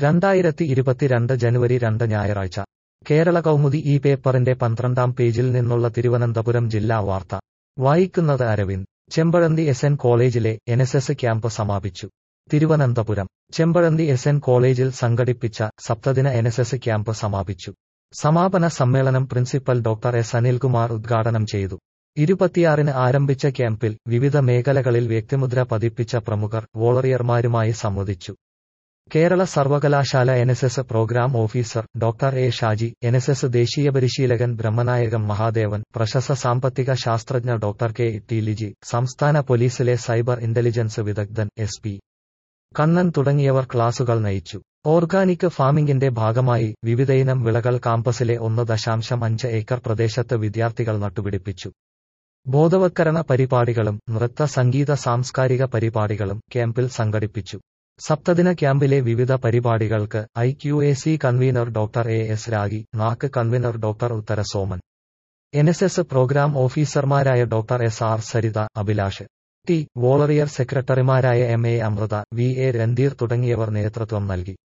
രണ്ടായിരത്തി ഇരുപത്തിരണ്ട് ജനുവരി രണ്ട് ഞായറാഴ്ച കേരള കൗമുദി ഈ പേപ്പറിന്റെ പന്ത്രണ്ടാം പേജിൽ നിന്നുള്ള തിരുവനന്തപുരം ജില്ലാ വാർത്ത വായിക്കുന്നത് അരവിന്ദ് ചെമ്പഴന്തി എസ് എൻ കോളേജിലെ എൻ എസ് എസ് ക്യാമ്പ് സമാപിച്ചു തിരുവനന്തപുരം ചെമ്പഴന്തി എസ് എൻ കോളേജിൽ സംഘടിപ്പിച്ച സപ്തദിന എൻ എസ് എസ് ക്യാമ്പ് സമാപിച്ചു സമാപന സമ്മേളനം പ്രിൻസിപ്പൽ ഡോക്ടർ എസ് അനിൽകുമാർ ഉദ്ഘാടനം ചെയ്തു ഇരുപത്തിയാറിന് ആരംഭിച്ച ക്യാമ്പിൽ വിവിധ മേഖലകളിൽ വ്യക്തിമുദ്ര പതിപ്പിച്ച പ്രമുഖർ വോളറിയർമാരുമായി സംവദിച്ചു കേരള സർവകലാശാല N S S programme officer doctor A Shaji N S S ദേശീയ പരിശീലകൻ ബ്രഹ്മനായകം മഹാദേവൻ പ്രശസ്ത സാമ്പത്തിക ശാസ്ത്രജ്ഞ ഡോക്ടർ കെ ടി ലിജി സംസ്ഥാന പോലീസിലെ സൈബർ ഇന്റലിജൻസ് വിദഗ്ധൻ എസ് പി കണ്ണൻ തുടങ്ങിയവർ ക്ലാസുകൾ നയിച്ചു ഓർഗാനിക് ഫാമിംഗിന്റെ ഭാഗമായി വിവിധയിനം വിളകൾ കാമ്പസിലെ ഒന്ന് ദശാംശം അഞ്ച് ഏക്കർ പ്രദേശത്ത് വിദ്യാർത്ഥികൾ നട്ടുപിടിപ്പിച്ചു ബോധവത്കരണ പരിപാടികളും നൃത്ത സംഗീത സാംസ്കാരിക പരിപാടികളും ക്യാമ്പിൽ സംഘടിപ്പിച്ചു സപ്തദിന ക്യാമ്പിലെ വിവിധ പരിപാടികൾക്ക് I Q A C convener doctor A S Ragi NAAC convener doctor Uthara Soman N S S programme ഓഫീസർമാരായ doctor S R Saritha Abhilash T വോളറിയർ സെക്രട്ടറിമാരായ M A Amrutha V A Randhir തുടങ്ങിയവർ നേതൃത്വം നൽകി